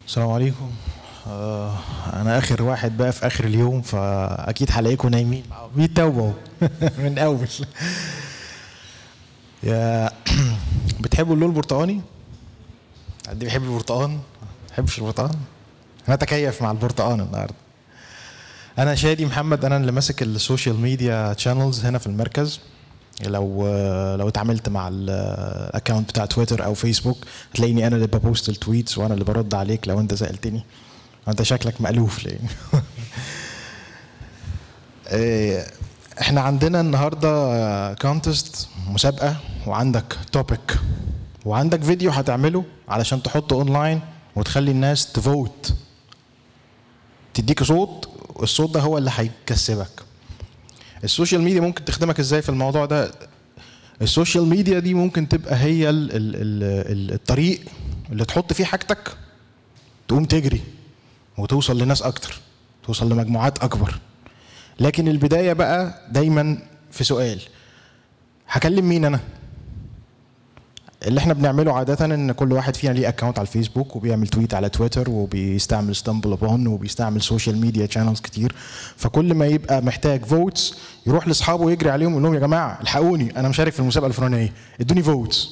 السلام عليكم آه انا اخر واحد بقى في اخر اليوم فاكيد هلاقيكم نايمين بيتوبوا من اول يا بتحبوا اللون البرتقاني حد بيحب البرتقان ما بحبش البرتقان انا اتكيف مع البرتقان النهارده انا شادي محمد انا اللي ماسك السوشيال ميديا تشانلز هنا في المركز لو لو اتعاملت مع الاكونت بتاع تويتر او فيسبوك هتلاقيني انا اللي ببوست التويتس وانا اللي برد عليك لو انت سالتني انت شكلك مألوف ليه إيه، احنا عندنا النهارده كونتست مسابقه وعندك توبيك وعندك فيديو هتعمله علشان تحطه اونلاين وتخلي الناس تفوت تديك صوت الصوت ده هو اللي هيكسبك السوشيال ميديا ممكن تخدمك ازاي في الموضوع ده السوشيال ميديا دي ممكن تبقى هي ال ال ال الطريق اللي تحط فيه حاجتك تقوم تجري وتوصل لناس اكتر توصل لمجموعات اكبر لكن البدايه بقى دايما في سؤال هكلم مين انا اللي احنا بنعمله عادة ان كل واحد فينا ليه اكونت على الفيسبوك وبيعمل تويت على تويتر وبيستعمل ستامبل ابون وبيستعمل سوشيال ميديا شانلز كتير فكل ما يبقى محتاج فوتس يروح لاصحابه ويجري عليهم ويقول لهم يا جماعه الحقوني انا مشارك في المسابقه الفلانيه ادوني فوتس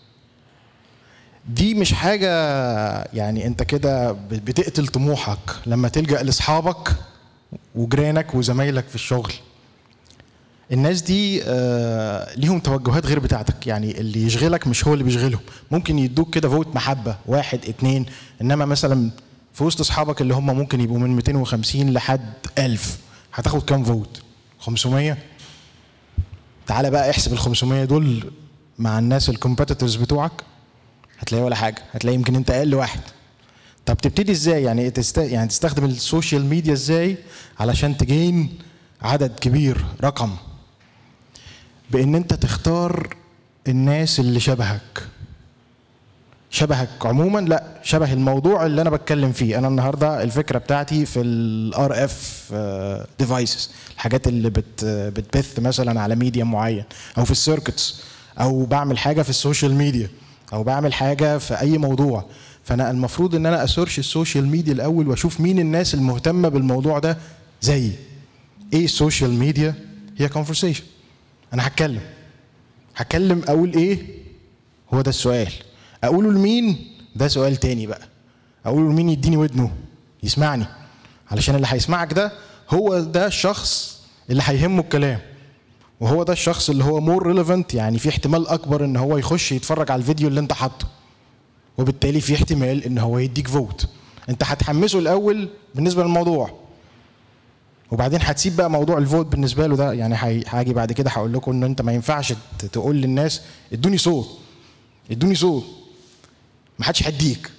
دي مش حاجة يعني انت كده بتقتل طموحك لما تلجأ لاصحابك وجيرانك وزمايلك في الشغل الناس دي آه ليهم توجهات غير بتاعتك يعني اللي يشغلك مش هو اللي بيشغلهم ممكن يدوك كده فوت محبة واحد اتنين انما مثلا في وسط اصحابك اللي هم ممكن يبقوا من 250 لحد 1000 هتاخد كام فوت 500 تعالى بقى احسب ال 500 دول مع الناس الكومبيتيتورز بتوعك هتلاقي ولا حاجه هتلاقي يمكن انت اقل واحد طب تبتدي ازاي يعني تست... يعني تستخدم السوشيال ميديا ازاي علشان تجين عدد كبير رقم بان انت تختار الناس اللي شبهك شبهك عموما لا شبه الموضوع اللي انا بتكلم فيه انا النهارده الفكره بتاعتي في الار اف ديفايسز الحاجات اللي بت بتبث مثلا على ميديا معين او في السيركتس او بعمل حاجه في السوشيال ميديا او بعمل حاجه في اي موضوع فانا المفروض ان انا اسيرش السوشيال ميديا الاول واشوف مين الناس المهتمه بالموضوع ده زيي ايه السوشيال ميديا هي كونفرسيشن انا هتكلم هتكلم اقول ايه هو ده السؤال اقوله لمين ده سؤال تاني بقى اقوله لمين يديني ودنه يسمعني علشان اللي هيسمعك ده هو ده الشخص اللي هيهمه الكلام وهو ده الشخص اللي هو مور ريليفنت يعني في احتمال اكبر ان هو يخش يتفرج على الفيديو اللي انت حاطه وبالتالي في احتمال ان هو يديك فوت انت هتحمسه الاول بالنسبه للموضوع وبعدين هتسيب بقى موضوع الفوت بالنسبه له ده يعني هاجي بعد كده هقول لكم ان انت ما ينفعش تقول للناس ادوني صوت ادوني صوت ما حدش هيديك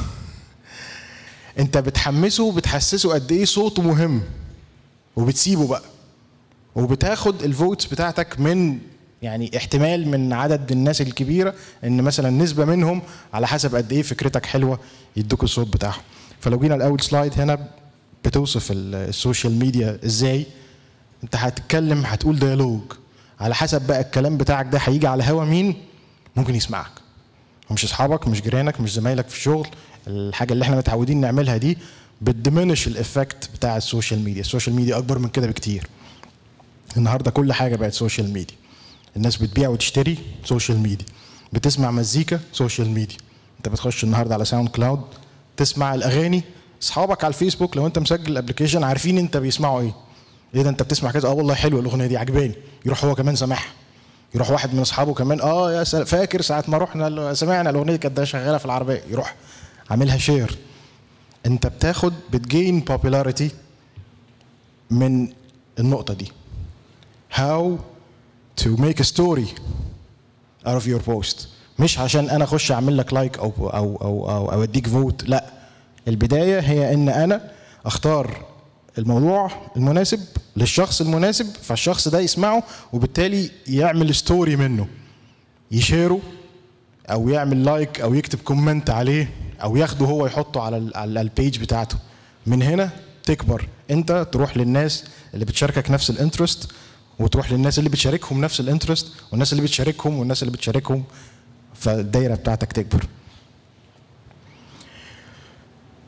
انت بتحمسه بتحسسه قد ايه صوته مهم وبتسيبه بقى وبتاخد الفوتس بتاعتك من يعني احتمال من عدد الناس الكبيره ان مثلا نسبه منهم على حسب قد ايه فكرتك حلوه يدوك الصوت بتاعهم فلو جينا الاول سلايد هنا بتوصف السوشيال ميديا ازاي انت هتتكلم هتقول ديالوج على حسب بقى الكلام بتاعك ده هيجي على هوا مين ممكن يسمعك مش اصحابك مش جيرانك مش زمايلك في الشغل الحاجه اللي احنا متعودين نعملها دي بتدمنش الافكت بتاع السوشيال ميديا السوشيال ميديا اكبر من كده بكتير النهارده كل حاجه بقت سوشيال ميديا الناس بتبيع وتشتري سوشيال ميديا بتسمع مزيكا سوشيال ميديا انت بتخش النهارده على ساوند كلاود تسمع الاغاني اصحابك على الفيسبوك لو انت مسجل الابلكيشن عارفين انت بيسمعوا ايه ايه ده انت بتسمع كذا اه والله حلوه الاغنيه دي عجباني يروح هو كمان سامعها يروح واحد من اصحابه كمان اه يا سل... فاكر ساعه ما رحنا سمعنا الاغنيه كانت شغاله في العربيه يروح عاملها شير انت بتاخد بتجين بوبولاريتي من النقطه دي how to make a story out of your post مش عشان انا اخش اعمل لك لايك او او او او, أو اديك فوت لا البدايه هي ان انا اختار الموضوع المناسب للشخص المناسب فالشخص ده يسمعه وبالتالي يعمل ستوري منه يشيره او يعمل لايك او يكتب كومنت عليه او ياخده هو يحطه على على البيج بتاعته من هنا تكبر انت تروح للناس اللي بتشاركك نفس الانترست وتروح للناس اللي بتشاركهم نفس الانترست والناس اللي بتشاركهم والناس اللي بتشاركهم فالدايره بتاعتك تكبر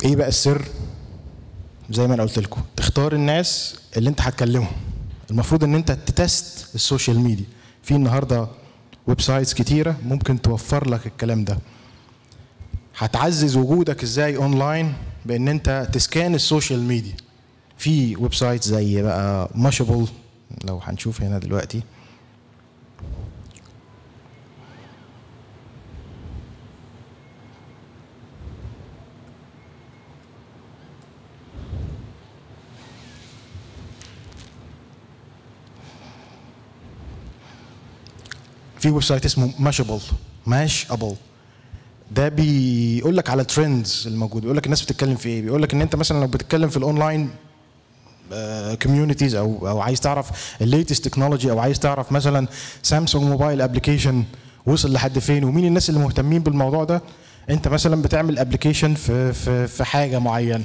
ايه بقى السر زي ما انا قلت لكم تختار الناس اللي انت هتكلمهم المفروض ان انت تتست السوشيال ميديا في النهارده ويب سايتس كتيره ممكن توفر لك الكلام ده هتعزز وجودك ازاي اونلاين بان انت تسكان السوشيال ميديا في ويب سايت زي بقى ماشابل لو هنشوف هنا دلوقتي في ويب سايت اسمه ماشابل ماش ابل ده بيقول لك على الترندز الموجوده بيقول لك الناس بتتكلم في ايه بيقول لك ان انت مثلا لو بتتكلم في الاونلاين كوميونيتيز او او عايز تعرف الليتست تكنولوجي او عايز تعرف مثلا سامسونج موبايل ابلكيشن وصل لحد فين ومين الناس اللي مهتمين بالموضوع ده انت مثلا بتعمل ابلكيشن في في في حاجه معينه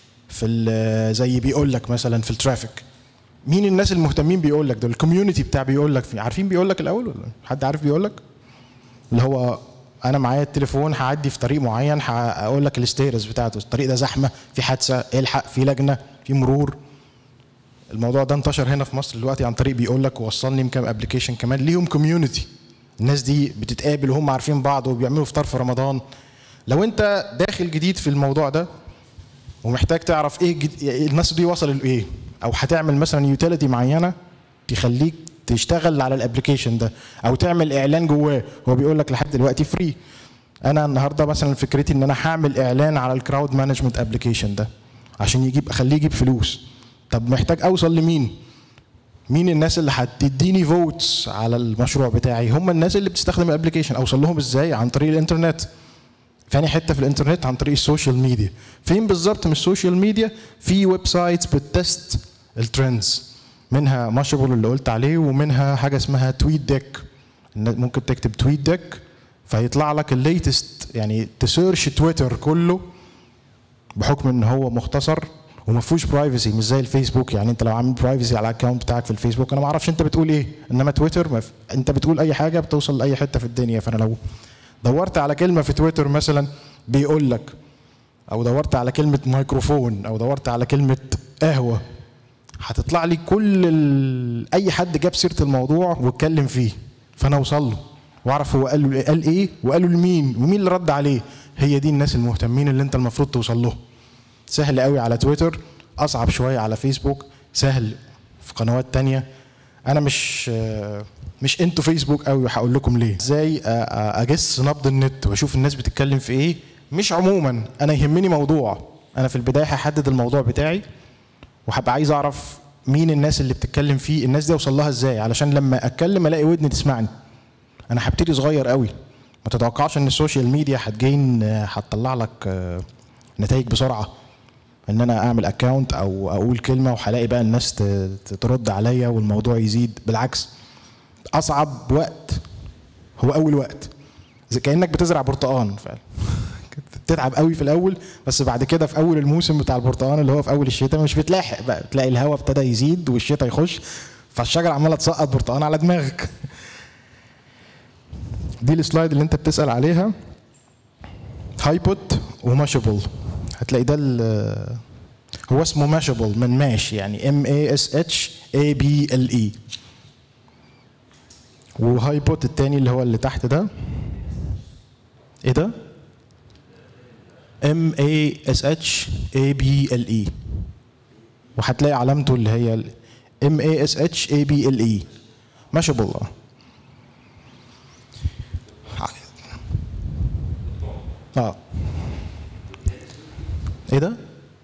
في زي بيقول لك مثلا في الترافيك مين الناس المهتمين بيقول لك ده الكوميونتي بتاع بيقول لك عارفين بيقول لك الاول ولا حد عارف بيقول لك اللي هو انا معايا التليفون هعدي في طريق معين هقول لك الستيرز بتاعته الطريق ده زحمه في حادثه الحق في لجنه في مرور الموضوع ده انتشر هنا في مصر دلوقتي عن طريق بيقول لك ووصلني بكام ابلكيشن كمان ليهم كوميونتي الناس دي بتتقابل وهم عارفين بعض وبيعملوا فطار في رمضان لو انت داخل جديد في الموضوع ده ومحتاج تعرف ايه جد... الناس دي وصلوا لايه او هتعمل مثلا يوتيليتي معينه تخليك تشتغل على الابلكيشن ده او تعمل اعلان جواه هو بيقول لك لحد دلوقتي فري انا النهارده مثلا فكرتي ان انا هعمل اعلان على الكراود مانجمنت ابلكيشن ده عشان يجيب اخليه يجيب فلوس طب محتاج اوصل لمين مين الناس اللي هتديني فوتس على المشروع بتاعي هم الناس اللي بتستخدم الابلكيشن اوصل لهم ازاي عن طريق الانترنت ثاني حته في الانترنت عن طريق السوشيال ميديا فين بالظبط من السوشيال ميديا في ويب سايتس بتست الترندز منها ماشابل اللي قلت عليه ومنها حاجه اسمها تويت ديك ممكن تكتب تويت ديك فيطلع لك الليتست يعني تسيرش تويتر كله بحكم ان هو مختصر وما فيهوش برايفسي مش زي الفيسبوك يعني انت لو عامل برايفسي على الاكونت بتاعك في الفيسبوك انا ما اعرفش انت بتقول ايه انما تويتر ما انت بتقول اي حاجه بتوصل لاي حته في الدنيا فانا لو دورت على كلمه في تويتر مثلا بيقول لك او دورت على كلمه ميكروفون او دورت على كلمه قهوه هتطلع لي كل ال... اي حد جاب سيره الموضوع واتكلم فيه فانا اوصل له واعرف هو قال له قال ايه وقالوا لمين ومين اللي رد عليه هي دي الناس المهتمين اللي انت المفروض توصل لهم سهل قوي على تويتر اصعب شويه على فيسبوك سهل في قنوات تانية انا مش مش انتوا فيسبوك قوي وهقول لكم ليه ازاي اجس نبض النت واشوف الناس بتتكلم في ايه مش عموما انا يهمني موضوع انا في البدايه هحدد الموضوع بتاعي وهبقى عايز اعرف مين الناس اللي بتتكلم فيه الناس دي اوصل لها ازاي علشان لما اتكلم الاقي ودني تسمعني انا هبتدي صغير قوي ما تتوقعش ان السوشيال ميديا هتجين هتطلع لك نتائج بسرعه ان انا اعمل اكونت او اقول كلمه وهلاقي بقى الناس ترد عليا والموضوع يزيد بالعكس اصعب وقت هو اول وقت زي كانك بتزرع برتقان فعلا بتتعب قوي في الاول بس بعد كده في اول الموسم بتاع البرتقان اللي هو في اول الشتاء مش بتلاحق بقى تلاقي الهواء ابتدى يزيد والشتاء يخش فالشجره عماله تسقط برتقان على دماغك دي السلايد اللي انت بتسال عليها هايبوت وماشابل هتلاقي ده هو اسمه ماشابل من ماش يعني ام اي اس اتش اي بي ال اي وهايبوت التاني اللي هو اللي تحت ده ايه ده؟ ام اي اس اتش اي بي ال اي وهتلاقي علامته اللي هي ام اي اس اتش اي بي ال اي ماشابل اه ايه ده؟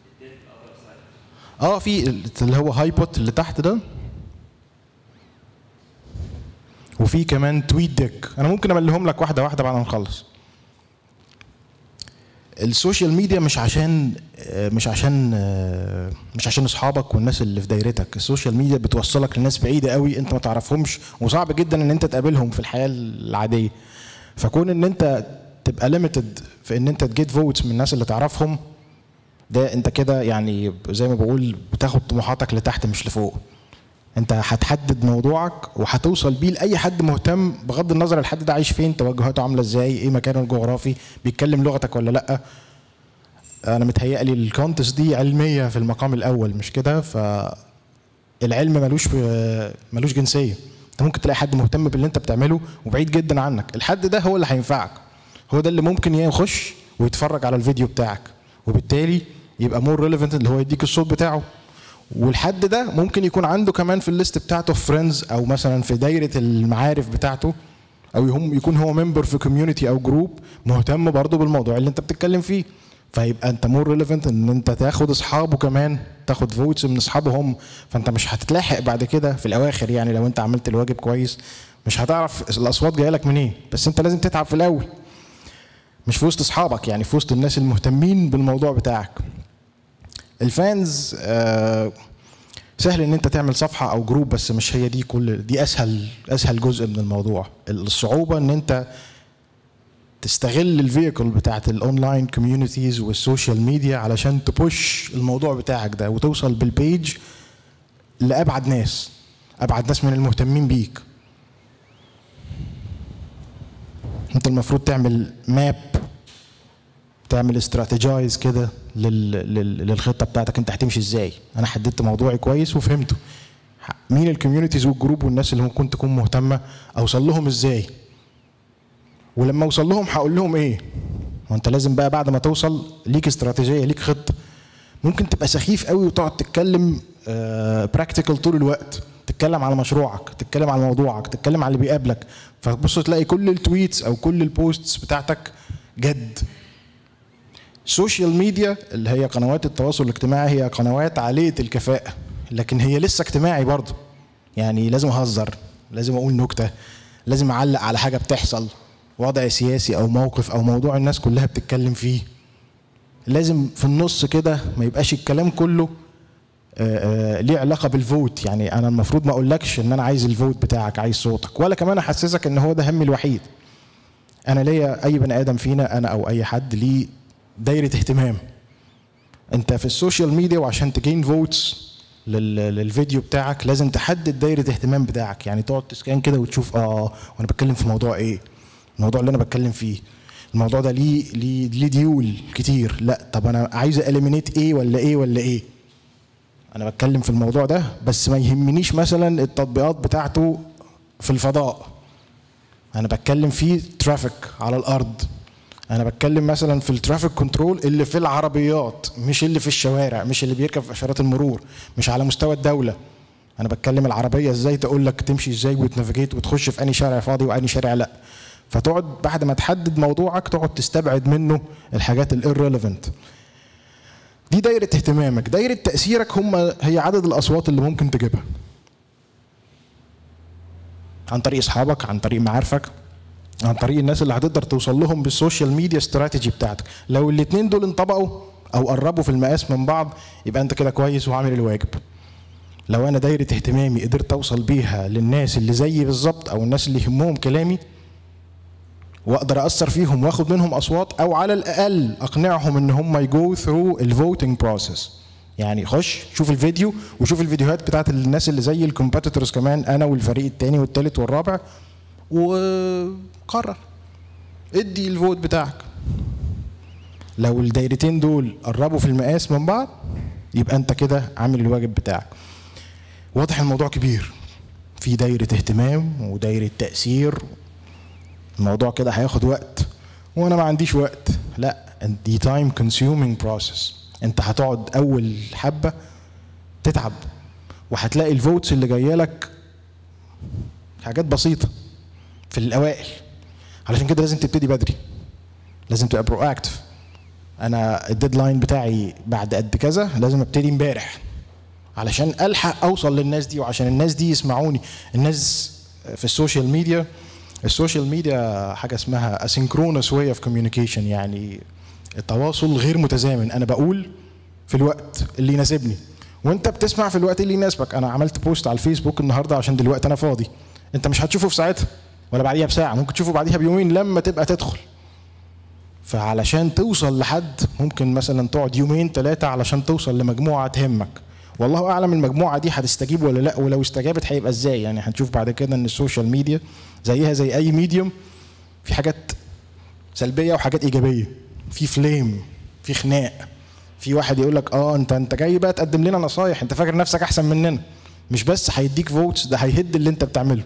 اه في اللي هو هايبوت اللي تحت ده وفي كمان تويت ديك انا ممكن امليهم لك واحده واحده بعد ما نخلص السوشيال ميديا مش عشان مش عشان مش عشان اصحابك والناس اللي في دايرتك السوشيال ميديا بتوصلك لناس بعيده قوي انت ما تعرفهمش وصعب جدا ان انت تقابلهم في الحياه العاديه فكون ان انت تبقى ليميتد في ان انت تجيت فوتس من الناس اللي تعرفهم ده انت كده يعني زي ما بقول بتاخد طموحاتك لتحت مش لفوق انت هتحدد موضوعك وهتوصل بيه لاي حد مهتم بغض النظر الحد ده عايش فين توجهاته عامله ازاي ايه مكانه الجغرافي بيتكلم لغتك ولا لا انا متهيألي الكونتست دي علميه في المقام الاول مش كده ف العلم ملوش ملوش جنسيه انت ممكن تلاقي حد مهتم باللي انت بتعمله وبعيد جدا عنك الحد ده هو اللي هينفعك هو ده اللي ممكن يخش ويتفرج على الفيديو بتاعك وبالتالي يبقى مور ريليفنت اللي هو يديك الصوت بتاعه والحد ده ممكن يكون عنده كمان في الليست بتاعته فريندز او مثلا في دايره المعارف بتاعته او هم يكون هو ممبر في كوميونتي او جروب مهتم برضه بالموضوع اللي انت بتتكلم فيه فيبقى انت مور ريليفنت ان انت تاخد اصحابه كمان تاخد فوتس من اصحابه هم فانت مش هتتلاحق بعد كده في الاواخر يعني لو انت عملت الواجب كويس مش هتعرف الاصوات جايه لك منين بس انت لازم تتعب في الاول مش في وسط اصحابك يعني في وسط الناس المهتمين بالموضوع بتاعك الفانز آه سهل ان انت تعمل صفحه او جروب بس مش هي دي كل دي اسهل اسهل جزء من الموضوع الصعوبه ان انت تستغل الفيكل بتاعت الاونلاين كوميونيتيز والسوشيال ميديا علشان تبوش الموضوع بتاعك ده وتوصل بالبيج لابعد ناس ابعد ناس من المهتمين بيك انت المفروض تعمل ماب تعمل استراتيجايز كده للخطه بتاعتك انت هتمشي ازاي انا حددت موضوعي كويس وفهمته مين الكوميونيتيز والجروب والناس اللي ممكن تكون مهتمه اوصل لهم ازاي ولما اوصل لهم هقول لهم ايه وانت لازم بقى بعد ما توصل ليك استراتيجيه ليك خطه ممكن تبقى سخيف قوي وتقعد تتكلم براكتيكال طول الوقت تتكلم على مشروعك تتكلم على موضوعك تتكلم على اللي بيقابلك فتبص تلاقي كل التويتس او كل البوستس بتاعتك جد السوشيال ميديا اللي هي قنوات التواصل الاجتماعي هي قنوات عالية الكفاءة لكن هي لسه اجتماعي برضه يعني لازم اهزر لازم اقول نكتة لازم اعلق على حاجة بتحصل وضع سياسي او موقف او موضوع الناس كلها بتتكلم فيه لازم في النص كده ما يبقاش الكلام كله آآ آآ ليه علاقه بالفوت يعني انا المفروض ما اقولكش ان انا عايز الفوت بتاعك عايز صوتك ولا كمان احسسك ان هو ده همي الوحيد انا ليا اي بني ادم فينا انا او اي حد ليه دايره اهتمام انت في السوشيال ميديا وعشان تجين فوتس للفيديو بتاعك لازم تحدد دايره اهتمام بتاعك يعني تقعد تسكان كده وتشوف اه وانا بتكلم في موضوع ايه الموضوع اللي انا بتكلم فيه الموضوع ده ليه ليه ليه ديول كتير لا طب انا عايز اليمينيت ايه ولا ايه ولا ايه انا بتكلم في الموضوع ده بس ما يهمنيش مثلا التطبيقات بتاعته في الفضاء انا بتكلم فيه ترافيك على الارض انا بتكلم مثلا في الترافيك كنترول اللي في العربيات مش اللي في الشوارع مش اللي بيركب في اشارات المرور مش على مستوى الدوله انا بتكلم العربيه ازاي تقول لك تمشي ازاي وتنافيجيت وتخش في انهي شارع فاضي وانهي شارع لا فتقعد بعد ما تحدد موضوعك تقعد تستبعد منه الحاجات الirrelevant دي دايرة اهتمامك دايرة تأثيرك هم هي عدد الأصوات اللي ممكن تجيبها عن طريق أصحابك عن طريق معارفك عن طريق الناس اللي هتقدر توصل لهم بالسوشيال ميديا استراتيجي بتاعتك لو الاتنين دول انطبقوا او قربوا في المقاس من بعض يبقى انت كده كويس وعامل الواجب لو انا دايره اهتمامي قدرت اوصل بيها للناس اللي زيي بالظبط او الناس اللي يهمهم كلامي واقدر اثر فيهم واخد منهم اصوات او على الاقل اقنعهم ان هم يجو ثرو الفوتنج بروسيس يعني خش شوف الفيديو وشوف الفيديوهات بتاعت الناس اللي زي الكومبيتيتورز كمان انا والفريق التاني والتالت والرابع وقرر ادي الفوت بتاعك لو الدايرتين دول قربوا في المقاس من بعض يبقى انت كده عامل الواجب بتاعك واضح الموضوع كبير في دايرة اهتمام ودايرة تأثير الموضوع كده هياخد وقت وانا ما عنديش وقت لا دي تايم كونسيومينج بروسيس انت هتقعد اول حبه تتعب وهتلاقي الفوتس اللي جايه لك حاجات بسيطه في الاوائل علشان كده لازم تبتدي بدري لازم تبقى برو اكتف انا الديدلاين بتاعي بعد قد كذا لازم ابتدي امبارح علشان الحق اوصل للناس دي وعشان الناس دي يسمعوني الناس في السوشيال ميديا السوشيال ميديا حاجه اسمها asynchronous way of communication يعني التواصل غير متزامن انا بقول في الوقت اللي يناسبني وانت بتسمع في الوقت اللي يناسبك انا عملت بوست على الفيسبوك النهارده عشان دلوقتي انا فاضي انت مش هتشوفه في ساعتها ولا بعديها بساعه ممكن تشوفه بعديها بيومين لما تبقى تدخل فعلشان توصل لحد ممكن مثلا تقعد يومين ثلاثه علشان توصل لمجموعه تهمك والله اعلم المجموعه دي هتستجيب ولا لا ولو استجابت هيبقى ازاي يعني هنشوف بعد كده ان السوشيال ميديا زيها زي اي ميديوم في حاجات سلبيه وحاجات ايجابيه في فليم في خناق في واحد يقول لك اه انت انت جاي بقى تقدم لنا نصايح انت فاكر نفسك احسن مننا مش بس هيديك فوتس ده هيهد اللي انت بتعمله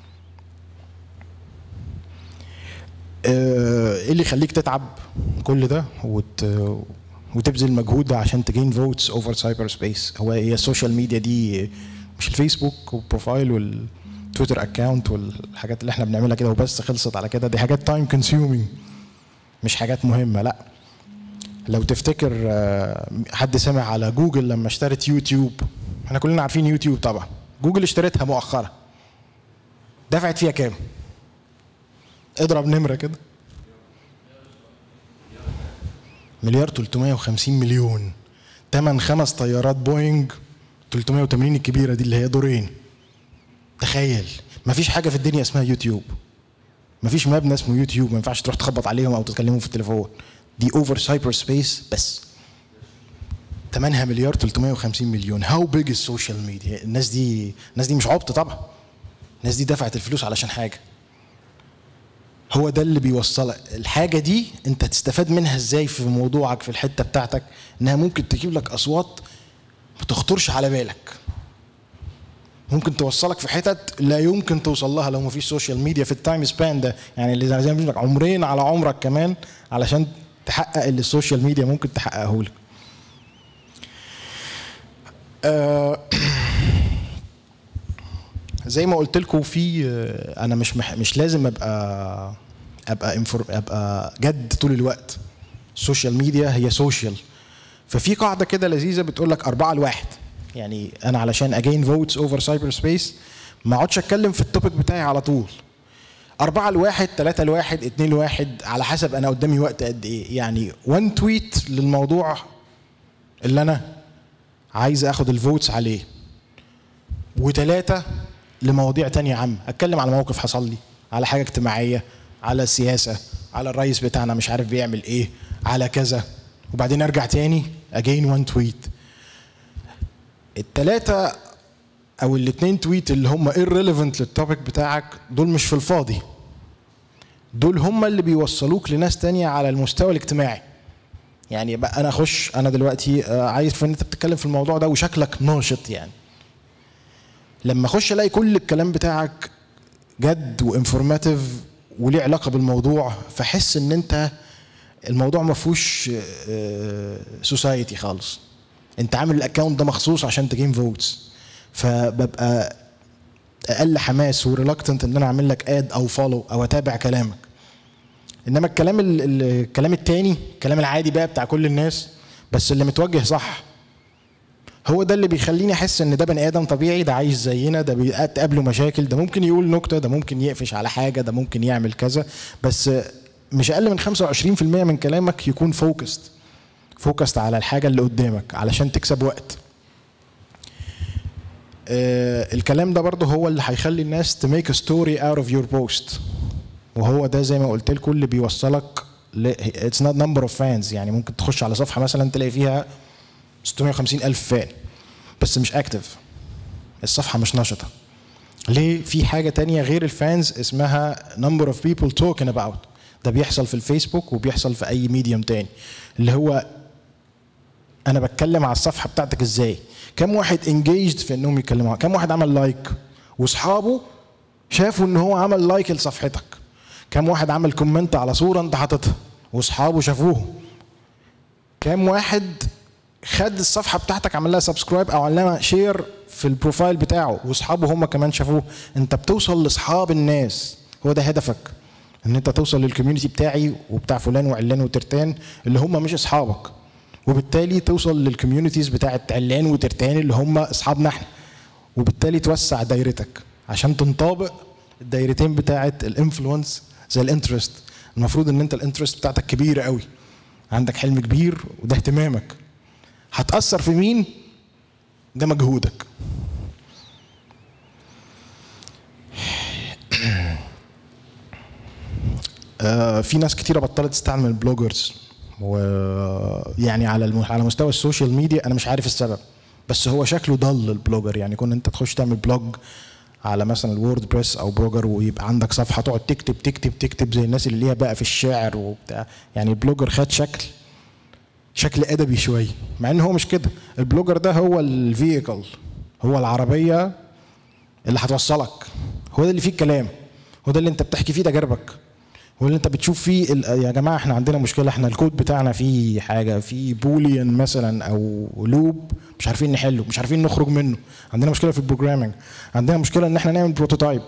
آه، ايه اللي يخليك تتعب كل ده وت... وتبذل مجهود ده عشان تجين فوتس اوفر سايبر سبيس هو هي السوشيال ميديا دي مش الفيسبوك والبروفايل والتويتر اكاونت والحاجات اللي احنا بنعملها كده وبس خلصت على كده دي حاجات تايم كونسيومينج مش حاجات مهمه لا لو تفتكر آه، حد سمع على جوجل لما اشترت يوتيوب احنا كلنا عارفين يوتيوب طبعا جوجل اشترتها مؤخرا دفعت فيها كام اضرب نمره كده مليار 350 مليون تمن خمس طيارات بوينج 380 الكبيره دي اللي هي دورين تخيل مفيش حاجه في الدنيا اسمها يوتيوب مفيش مبنى اسمه يوتيوب ما ينفعش تروح تخبط عليهم او تتكلموا في التليفون دي اوفر سايبر سبيس بس ثمنها مليار 350 مليون هاو بيج السوشيال ميديا الناس دي الناس دي مش عبط طبعا الناس دي دفعت الفلوس علشان حاجه هو ده اللي بيوصلك الحاجه دي انت تستفاد منها ازاي في موضوعك في الحته بتاعتك انها ممكن تجيب لك اصوات ما تخطرش على بالك ممكن توصلك في حتت لا يمكن توصل لها لو ما فيش سوشيال ميديا في التايم سبان ده يعني اللي زي ما بيقول لك عمرين على عمرك كمان علشان تحقق اللي السوشيال ميديا ممكن تحققه لك آه، زي ما قلت لكم في آه، انا مش مح مش لازم ابقى ابقى انفور ابقى جد طول الوقت السوشيال ميديا هي سوشيال ففي قاعده كده لذيذه بتقول لك أربعة لواحد يعني انا علشان اجين فوتس اوفر سايبر سبيس ما اقعدش اتكلم في التوبيك بتاعي على طول أربعة لواحد ثلاثة لواحد اتنين لواحد على حسب أنا قدامي وقت قد إيه يعني وان تويت للموضوع اللي أنا عايز اخد الفوتس عليه وثلاثة لمواضيع تانية عامة اتكلم على موقف حصل لي على حاجة اجتماعية على السياسة على الرئيس بتاعنا مش عارف بيعمل ايه على كذا وبعدين ارجع تاني اجين وان تويت التلاتة او الاتنين تويت اللي هم irrelevant للتوبيك بتاعك دول مش في الفاضي دول هم اللي بيوصلوك لناس تانية على المستوى الاجتماعي يعني بقى انا اخش انا دلوقتي آه، عارف ان انت بتتكلم في الموضوع ده وشكلك ناشط يعني لما اخش الاقي كل الكلام بتاعك جد وانفورماتيف وليه علاقه بالموضوع فحس ان انت الموضوع ما فيهوش سوسايتي خالص انت عامل الاكونت ده مخصوص عشان تجين فوتس فببقى اقل حماس وريلاكتنت ان انا اعمل لك اد او فولو او اتابع كلامك انما الكلام ال- ال- الكلام التاني الكلام العادي بقى بتاع كل الناس بس اللي متوجه صح هو ده اللي بيخليني احس ان ده بني ادم طبيعي ده عايش زينا ده بيقابله مشاكل ده ممكن يقول نكته ده ممكن يقفش على حاجه ده ممكن يعمل كذا بس مش اقل من 25% من كلامك يكون فوكست فوكست على الحاجه اللي قدامك علشان تكسب وقت آه، الكلام ده برضه هو اللي هيخلي الناس to make a story out of your post وهو ده زي ما قلت لكم اللي بيوصلك ل it's not number of fans يعني ممكن تخش على صفحه مثلا تلاقي فيها 650 الف فان بس مش اكتف الصفحه مش نشطه ليه في حاجه تانية غير الفانز اسمها number of people talking about ده بيحصل في الفيسبوك وبيحصل في اي ميديوم تاني اللي هو انا بتكلم على الصفحه بتاعتك ازاي كم واحد انجيجد في انهم يتكلموا كم واحد عمل لايك واصحابه شافوا ان هو عمل لايك لصفحتك كم واحد عمل كومنت على صوره انت حاططها واصحابه شافوه كم واحد خد الصفحه بتاعتك عمل لها سبسكرايب او عمل لها شير في البروفايل بتاعه واصحابه هم كمان شافوه انت بتوصل لاصحاب الناس هو ده هدفك ان انت توصل للكوميونتي بتاعي وبتاع فلان وعلان وترتان اللي هم مش اصحابك وبالتالي توصل للكوميونيتيز بتاعت علان وترتان اللي هم اصحابنا احنا وبالتالي توسع دايرتك عشان تنطابق الدايرتين بتاعت الانفلونس زي الانترست المفروض ان انت الانترست بتاعتك كبيره قوي عندك حلم كبير وده اهتمامك هتأثر في مين ده مجهودك آه، في ناس كتيرة بطلت تستعمل البلوجرز ويعني على الم... على مستوى السوشيال ميديا انا مش عارف السبب بس هو شكله ضل البلوجر يعني كون انت تخش تعمل بلوج على مثلا الوورد بريس او بلوجر ويبقى عندك صفحه تقعد تكتب تكتب تكتب زي الناس اللي ليها بقى في الشعر وبتاع يعني البلوجر خد شكل شكل ادبي شويه مع ان هو مش كده البلوجر ده هو الفييكل هو العربيه اللي هتوصلك هو ده اللي فيه الكلام هو ده اللي انت بتحكي فيه تجاربك هو اللي انت بتشوف فيه ال- يا جماعه احنا عندنا مشكله احنا الكود بتاعنا فيه حاجه فيه بوليان مثلا او لوب مش عارفين نحله مش عارفين نخرج منه عندنا مشكله في البروجرامنج عندنا مشكله ان احنا نعمل بروتوتايب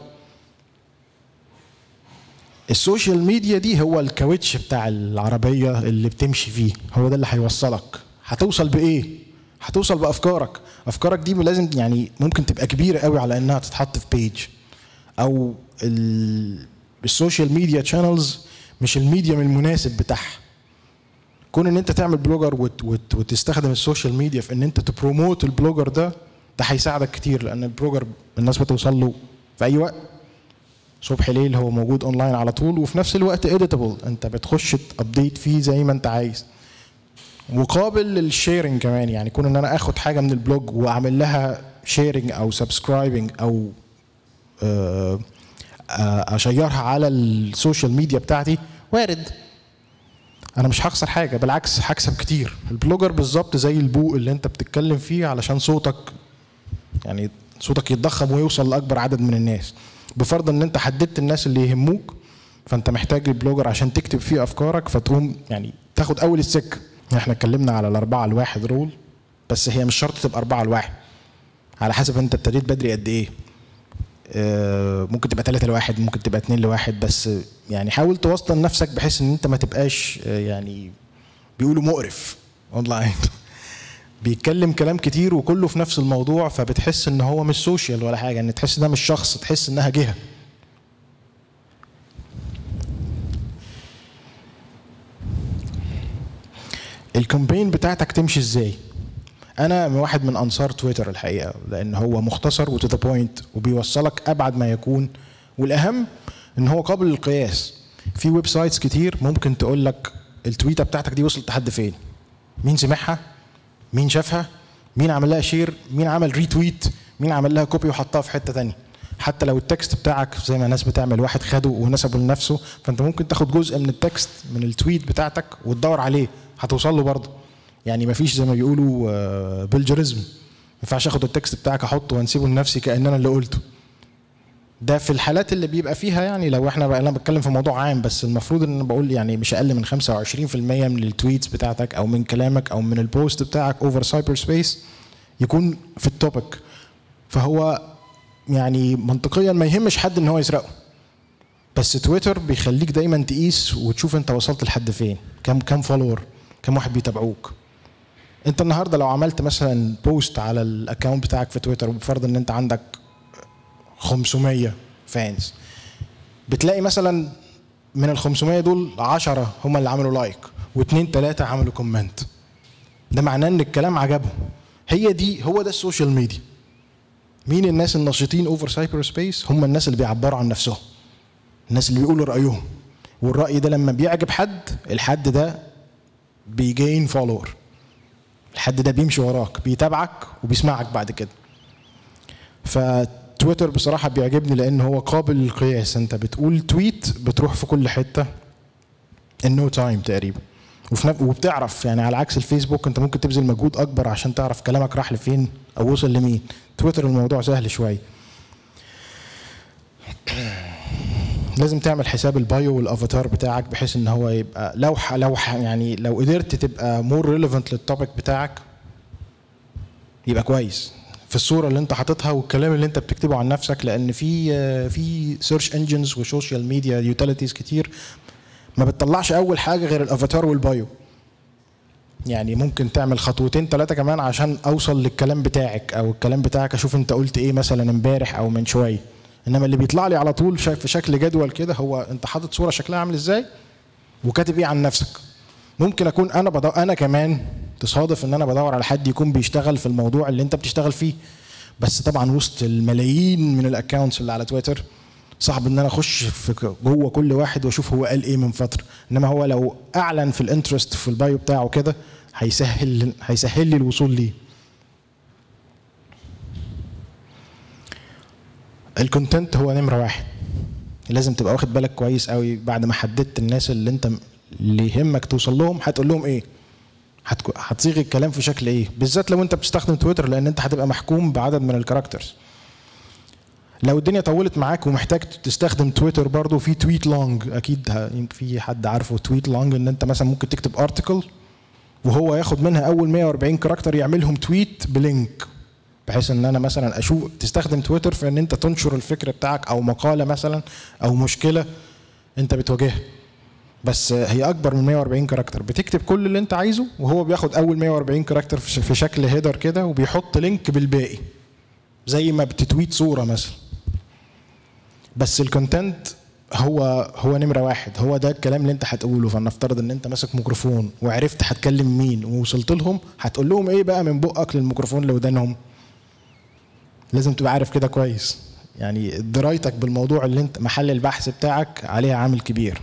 السوشيال ميديا دي هو الكاوتش بتاع العربيه اللي بتمشي فيه هو ده اللي هيوصلك هتوصل بايه هتوصل بافكارك افكارك دي لازم يعني ممكن تبقى كبيره قوي على انها تتحط في بيج او ال- السوشيال ميديا تشانلز مش الميديم المناسب بتاعها كون ان انت تعمل بلوجر وت وت وتستخدم السوشيال ميديا في ان انت تبروموت البلوجر ده ده هيساعدك كتير لان البلوجر الناس بتوصل له في اي وقت صبح ليل هو موجود اونلاين على طول وفي نفس الوقت اديتابل انت بتخش تابديت فيه زي ما انت عايز وقابل للشيرنج كمان يعني كون ان انا اخد حاجه من البلوج واعمل لها شيرنج او سبسكرايبنج او آه، آه، اشيرها على السوشيال ميديا بتاعتي وارد انا مش هخسر حاجه بالعكس هكسب كتير البلوجر بالظبط زي البوق اللي انت بتتكلم فيه علشان صوتك يعني صوتك يتضخم ويوصل لاكبر عدد من الناس بفرض ان انت حددت الناس اللي يهموك فانت محتاج البلوجر عشان تكتب فيه افكارك فتقوم يعني تاخد اول السكه احنا اتكلمنا على الاربعه الواحد رول بس هي مش شرط تبقى اربعه الواحد على حسب انت ابتديت بدري قد ايه آه، ممكن تبقى ثلاثة لواحد ممكن تبقى اتنين لواحد بس يعني حاول توسطن نفسك بحيث ان انت ما تبقاش آه، يعني بيقولوا مقرف اونلاين بيتكلم كلام كتير وكله في نفس الموضوع فبتحس ان هو مش سوشيال ولا حاجه ان تحس ده مش شخص تحس انها جهه الكامبين بتاعتك تمشي ازاي انا واحد من انصار تويتر الحقيقه لان هو مختصر وتو ذا بوينت وبيوصلك ابعد ما يكون والاهم ان هو قابل للقياس في ويب سايتس كتير ممكن تقول لك التويته بتاعتك دي وصلت لحد فين مين سمعها مين شافها مين عمل لها شير مين عمل ريتويت مين عمل لها كوبي وحطها في حته تانية حتى لو التكست بتاعك زي ما الناس بتعمل واحد خده ونسبه لنفسه فانت ممكن تاخد جزء من التكست من التويت بتاعتك وتدور عليه هتوصل له برضه يعني مفيش زي ما بيقولوا بلجرزم ما ينفعش اخد التكست بتاعك احطه وانسيبه لنفسي كان انا اللي قلته ده في الحالات اللي بيبقى فيها يعني لو احنا بقى انا بتكلم في موضوع عام بس المفروض ان انا بقول يعني مش اقل من 25% من التويتس بتاعتك او من كلامك او من البوست بتاعك اوفر سايبر سبيس يكون في التوبيك فهو يعني منطقيا ما يهمش حد ان هو يسرقه بس تويتر بيخليك دايما تقيس وتشوف انت وصلت لحد فين كم كم فولور كم واحد بيتابعوك انت النهارده لو عملت مثلا بوست على الاكونت بتاعك في تويتر وبفرض ان انت عندك 500 فانز بتلاقي مثلا من ال 500 دول 10 هم اللي عملوا لايك واثنين ثلاثه عملوا كومنت ده معناه ان الكلام عجبهم هي دي هو ده السوشيال ميديا مين الناس النشيطين اوفر سايبر سبيس هم الناس اللي بيعبروا عن نفسهم الناس اللي بيقولوا رايهم والراي ده لما بيعجب حد الحد ده بيجين فولور الحد ده بيمشي وراك بيتابعك وبيسمعك بعد كده فتويتر بصراحه بيعجبني لان هو قابل للقياس انت بتقول تويت بتروح في كل حته in no تايم تقريبا وفي نف... وبتعرف يعني على عكس الفيسبوك انت ممكن تبذل مجهود اكبر عشان تعرف كلامك راح لفين او وصل لمين تويتر الموضوع سهل شويه لازم تعمل حساب البايو والافاتار بتاعك بحيث ان هو يبقى لو ح... لو ح... يعني لو قدرت تبقى مور ريليفنت للتوبيك بتاعك يبقى كويس في الصوره اللي انت حاططها والكلام اللي انت بتكتبه عن نفسك لان في في سيرش انجنز وسوشيال ميديا يوتيليتيز كتير ما بتطلعش اول حاجه غير الافاتار والبايو يعني ممكن تعمل خطوتين ثلاثه كمان عشان اوصل للكلام بتاعك او الكلام بتاعك اشوف انت قلت ايه مثلا امبارح او من شويه انما اللي بيطلع لي على طول في شكل جدول كده هو انت حاطط صوره شكلها عامل ازاي وكاتب ايه عن نفسك ممكن اكون انا بدور انا كمان تصادف ان انا بدور على حد يكون بيشتغل في الموضوع اللي انت بتشتغل فيه بس طبعا وسط الملايين من الاكونتس اللي على تويتر صعب ان انا اخش في جوه كل واحد واشوف هو قال ايه من فتره انما هو لو اعلن في الانترست في البايو بتاعه كده هيسهل هيسهل لي الوصول ليه الكونتنت هو نمره واحد لازم تبقى واخد بالك كويس قوي بعد ما حددت الناس اللي انت اللي يهمك توصل لهم هتقول لهم ايه هتكو- هتصيغ الكلام في شكل ايه بالذات لو انت بتستخدم تويتر لان انت هتبقى محكوم بعدد من الكاركترز لو الدنيا طولت معاك ومحتاج تستخدم تويتر برضو في تويت لونج اكيد ه- يمكن في حد عارفه تويت لونج ان انت مثلا ممكن تكتب ارتكل وهو ياخد منها اول 140 كاركتر يعملهم تويت بلينك بحيث ان انا مثلا اشوف تستخدم تويتر في ان انت تنشر الفكر بتاعك او مقاله مثلا او مشكله انت بتواجهها بس هي اكبر من 140 كاركتر بتكتب كل اللي انت عايزه وهو بياخد اول 140 كاركتر في ش- في شكل هيدر كده وبيحط لينك بالباقي زي ما بتتويت صوره مثلا بس الكونتنت هو هو نمره واحد هو ده الكلام اللي انت هتقوله فلنفترض ان انت ماسك ميكروفون وعرفت هتكلم مين ووصلت لهم هتقول لهم ايه بقى من بقك للميكروفون لودانهم لازم تبقى عارف كده كويس يعني درايتك بالموضوع اللي انت محل البحث بتاعك عليها عامل كبير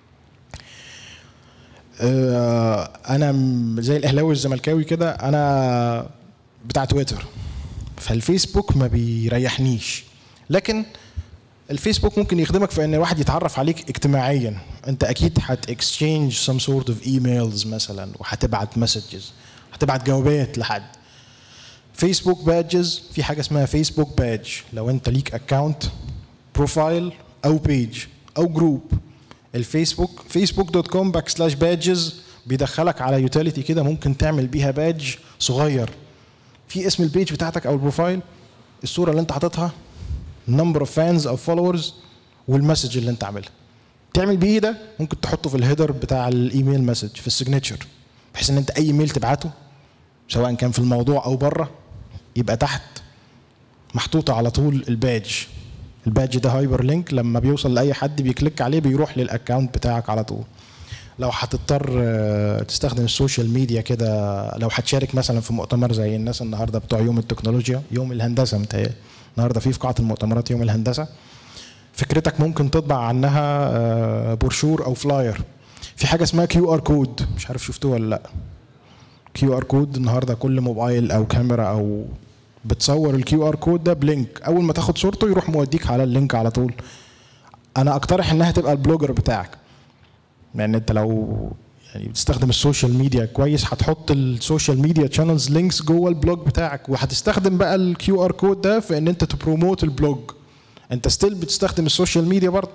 آه، انا م- زي الاهلاوي والزملكاوي كده انا بتاع تويتر فالفيسبوك ما بيريحنيش لكن الفيسبوك ممكن يخدمك في ان الواحد يتعرف عليك اجتماعيا انت اكيد هت exchange some sort of emails مثلا وهتبعت مسجز هتبعت جوابات لحد فيسبوك بادجز في حاجه اسمها فيسبوك بادج لو انت ليك اكونت بروفايل او بيج او جروب الفيسبوك فيسبوك دوت كوم باك سلاش بادجز بيدخلك على يوتيليتي كده ممكن تعمل بيها بادج صغير في اسم البيج بتاعتك او البروفايل الصوره اللي انت حاططها نمبر اوف فانز او فولورز والمسج اللي انت عاملها تعمل بيه ده ممكن تحطه في الهيدر بتاع الايميل مسج في السيجنتشر بحيث ان انت اي ميل تبعته سواء كان في الموضوع او بره يبقى تحت محطوطه على طول الباج الباج ده هايبر لينك لما بيوصل لاي حد بيكليك عليه بيروح للاكونت بتاعك على طول لو هتضطر آه، تستخدم السوشيال ميديا كده لو هتشارك مثلا في مؤتمر زي الناس النهارده بتوع يوم التكنولوجيا يوم الهندسه متهيألي النهارده في في قاعه المؤتمرات يوم الهندسه فكرتك ممكن تطبع عنها آه، بروشور او فلاير في حاجه اسمها كيو ار كود مش عارف شفتوه ولا لا كيو ار كود النهارده كل موبايل او كاميرا او بتصور الكيو ار كود ده بلينك اول ما تاخد صورته يروح موديك على اللينك على طول انا اقترح انها تبقى البلوجر بتاعك يعني انت لو يعني بتستخدم السوشيال ميديا كويس هتحط السوشيال ميديا شانلز لينكس جوه البلوج بتاعك وهتستخدم بقى الكيو ار كود ده في ان انت تبروموت البلوج انت ستيل بتستخدم السوشيال ميديا برضه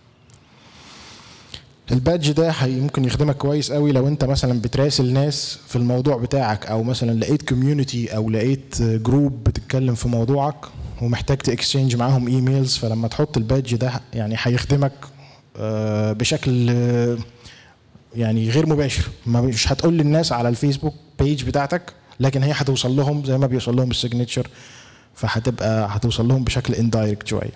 البادج ده هي- ممكن يخدمك كويس قوي لو انت مثلا بتراسل ناس في الموضوع بتاعك او مثلا لقيت كوميونتي او لقيت جروب بتتكلم في موضوعك ومحتاج تاكسشينج معاهم ايميلز فلما تحط البادج ده يعني هيخدمك آه، بشكل آه، يعني غير مباشر ما مش هتقول للناس على الفيسبوك بيج بتاعتك لكن هي هتوصل لهم زي ما بيوصل لهم السيجنتشر فهتبقى هتوصل لهم بشكل اندايركت شويه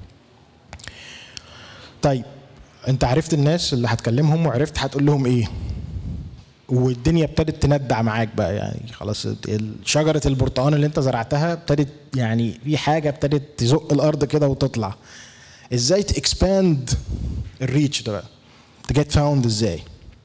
طيب انت عرفت الناس اللي هتكلمهم وعرفت هتقول لهم ايه والدنيا ابتدت تندع معاك بقى يعني خلاص ال- شجره البرتقال اللي انت زرعتها ابتدت يعني في حاجه ابتدت تزق الارض كده وتطلع ازاي تاكسباند الريتش ده بقى تجيت فاوند ازاي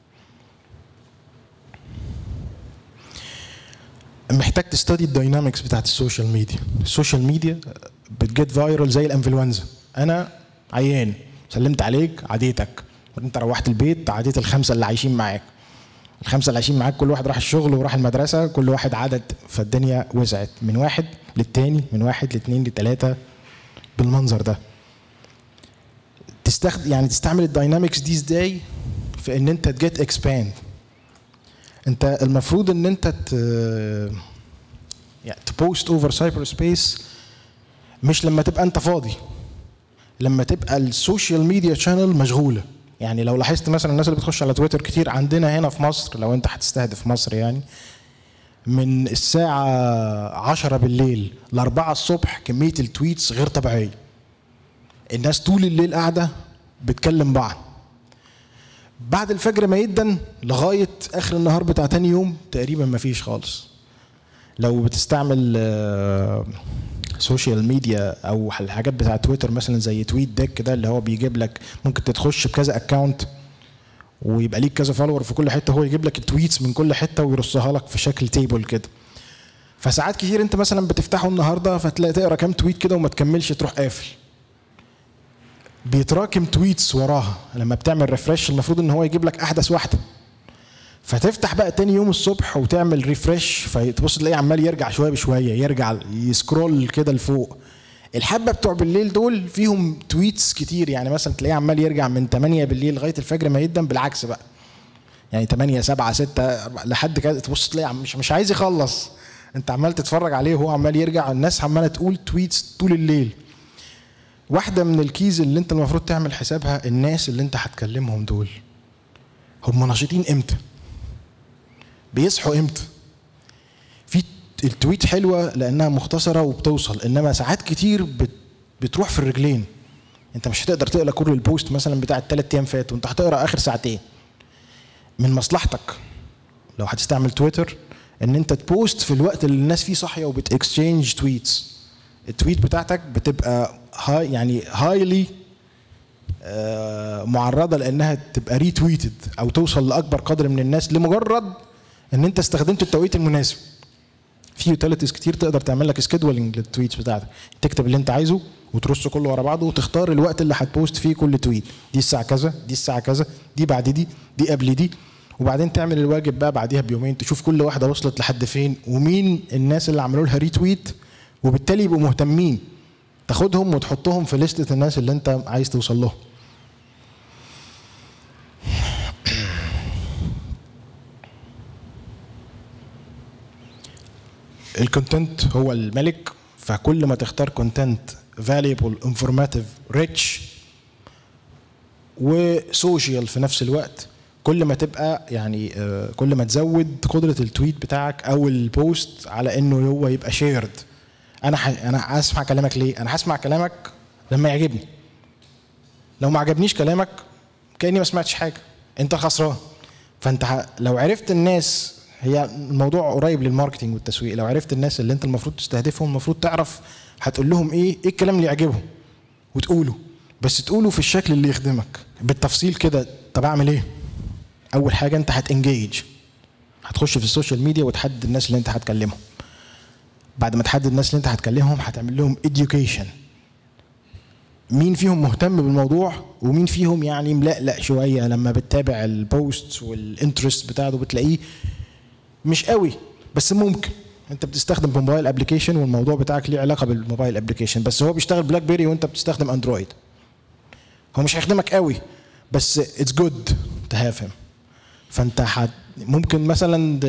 محتاج تستدي الداينامكس بتاعت السوشيال ميديا السوشيال ميديا بتجيت فايرال زي الانفلونزا انا عيان سلمت عليك عديتك انت روحت البيت عديت الخمسه اللي عايشين معاك الخمسه اللي عايشين معاك كل واحد راح الشغل وراح المدرسه كل واحد عدد فالدنيا وسعت من واحد للتاني من واحد لاثنين لثلاثه بالمنظر ده تستخدم يعني تستعمل الداينامكس دي ازاي في ان انت تجيت اكسباند انت المفروض ان انت ت يعني تبوست اوفر سايبر سبيس مش لما تبقى انت فاضي لما تبقى السوشيال ميديا شانل مشغوله يعني لو لاحظت مثلا الناس اللي بتخش على تويتر كتير عندنا هنا في مصر لو انت هتستهدف مصر يعني من الساعة 10 بالليل ل 4 الصبح كمية التويتس غير طبيعية الناس طول الليل قاعدة بتكلم بعض بعد الفجر ما يدن لغاية آخر النهار بتاع تاني يوم تقريبا ما فيش خالص لو بتستعمل آه، سوشيال ميديا او الحاجات بتاع تويتر مثلا زي تويت ديك كده اللي هو بيجيب لك ممكن تخش بكذا اكونت ويبقى ليك كذا فولور في كل حته هو يجيب لك التويتس من كل حته ويرصها لك في شكل تيبل كده فساعات كتير انت مثلا بتفتحه النهارده فتلاقي تقرا كام تويت كده وما تكملش تروح قافل بيتراكم تويتس وراها لما بتعمل ريفرش المفروض ان هو يجيب لك احدث واحده فتفتح بقى تاني يوم الصبح وتعمل ريفرش فتبص تلاقيه عمال يرجع شويه بشويه يرجع يسكرول كده لفوق الحبه بتوع بالليل دول فيهم تويتس كتير يعني مثلا تلاقيه عمال يرجع من 8 بالليل لغايه الفجر ما يدم بالعكس بقى يعني 8 7 6 لحد كده تبص تلاقي مش مش عايز يخلص انت عمال تتفرج عليه وهو عمال يرجع الناس عماله تقول تويتس طول الليل واحده من الكيز اللي انت المفروض تعمل حسابها الناس اللي انت هتكلمهم دول هم نشيطين امتى بيصحوا امتى في التويت حلوه لانها مختصره وبتوصل انما ساعات كتير بت بتروح في الرجلين انت مش هتقدر تقرا كل البوست مثلا بتاع الثلاث ايام فاتوا انت هتقرا اخر ساعتين من مصلحتك لو هتستعمل تويتر ان انت تبوست في الوقت اللي الناس فيه صاحيه وبتكسشينج تويتس التويت بتاعتك بتبقى هاي يعني هايلي معرضه لانها تبقى ريتويتد او توصل لاكبر قدر من الناس لمجرد ان انت استخدمت التوقيت المناسب في يوتيليتيز كتير تقدر تعمل لك سكيدولينج للتويتس بتاعتك تكتب اللي انت عايزه وترص كله ورا بعضه وتختار الوقت اللي هتبوست فيه كل تويت دي الساعه كذا دي الساعه كذا دي بعد دي دي قبل دي وبعدين تعمل الواجب بقى بعديها بيومين تشوف كل واحده وصلت لحد فين ومين الناس اللي عملوا لها ريتويت وبالتالي يبقوا مهتمين تاخدهم وتحطهم في لستة الناس اللي انت عايز توصل لهم الكونتنت هو الملك فكل ما تختار كونتنت valuable informative rich وسوشيال في نفس الوقت كل ما تبقى يعني كل ما تزود قدره التويت بتاعك او البوست على انه هو يبقى شيرد انا ح... انا هسمع كلامك ليه انا هسمع كلامك لما يعجبني لو ما عجبنيش كلامك كاني ما سمعتش حاجه انت خسران فانت ح... لو عرفت الناس هي الموضوع قريب للماركتينج والتسويق لو عرفت الناس اللي انت المفروض تستهدفهم المفروض تعرف هتقول لهم ايه ايه الكلام اللي يعجبهم وتقوله بس تقوله في الشكل اللي يخدمك بالتفصيل كده طب اعمل ايه اول حاجه انت هتنجيج هتخش في السوشيال ميديا وتحدد الناس اللي انت هتكلمهم بعد ما تحدد الناس اللي انت هتكلمهم هتعمل لهم education مين فيهم مهتم بالموضوع ومين فيهم يعني ملقلق شويه لما بتتابع البوست والانترست بتاعته بتلاقيه مش قوي بس ممكن انت بتستخدم موبايل ابلكيشن والموضوع بتاعك ليه علاقه بالموبايل ابلكيشن بس هو بيشتغل بلاك بيري وانت بتستخدم اندرويد هو مش هيخدمك قوي بس اتس جود تو هاف هيم فانت حد ممكن مثلا